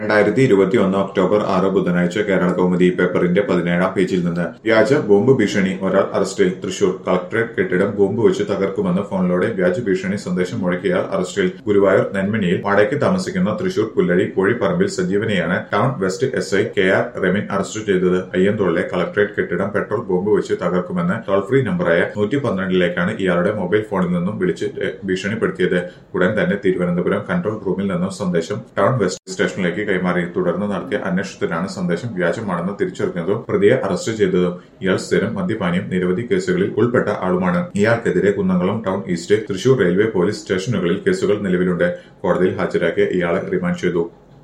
രണ്ടായിരത്തി ഇരുപത്തി ഒന്ന് ഒക്ടോബർ ആറ് ബുധനാഴ്ച കേരള കൗമുദി പേപ്പറിന്റെ പതിനേഴാം പേജിൽ നിന്ന് വ്യാജ ബോംബ് ഭീഷണി ഒരാൾ അറസ്റ്റിൽ തൃശൂർ കളക്ടറേറ്റ് കെട്ടിടം ബോംബ് വെച്ച് തകർക്കുമെന്ന് ഫോണിലൂടെ വ്യാജ ഭീഷണി സന്ദേശം മുഴക്കിയ അറസ്റ്റിൽ ഗുരുവായൂർ നെന്മണിയിൽ വാടകയ്ക്ക് താമസിക്കുന്ന തൃശൂർ പുല്ലഴി കോഴിപ്പറമ്പിൽ സജീവനെയാണ് town west S I K R Remin arrest ചെയ്തത് അയ്യന്തോളിലെ കളക്ടറേറ്റ് കെട്ടിടം പെട്രോൾ ബോംബ് വെച്ച് തകർക്കുമെന്ന് ടോൾ ഫ്രീ നമ്പറായ നൂറ്റി പന്ത്രണ്ടിലേക്കാണ് ഇയാളുടെ മൊബൈൽ ഫോണിൽ നിന്നും വിളിച്ച് ഭീഷണിപ്പെടുത്തിയത് ഉടൻ തന്നെ തിരുവനന്തപുരം കൺട്രോൾ റൂമിൽ നിന്നും സന്ദേശം ടൗൺ വെസ്റ്റ് സ്റ്റേഷനിലേക്ക് കൈമാറി തുടർന്ന് നടത്തിയ അന്വേഷണത്തിലാണ് സന്ദേശം വ്യാജമാണെന്ന് തിരിച്ചറിഞ്ഞതും പ്രതിയെ അറസ്റ്റ് ചെയ്തതും ഇയാൾ സ്ഥിരം മദ്യപാനിയും നിരവധി കേസുകളിൽ ഉൾപ്പെട്ട ആളുമാണ് ഇയാൾക്കെതിരെ Kunnamkulam town east Thrissur railway police സ്റ്റേഷനുകളിൽ കേസുകൾ നിലവിലുണ്ട് കോടതിയിൽ ഹാജരാക്കിയ ഇയാളെ റിമാൻഡ് ചെയ്തു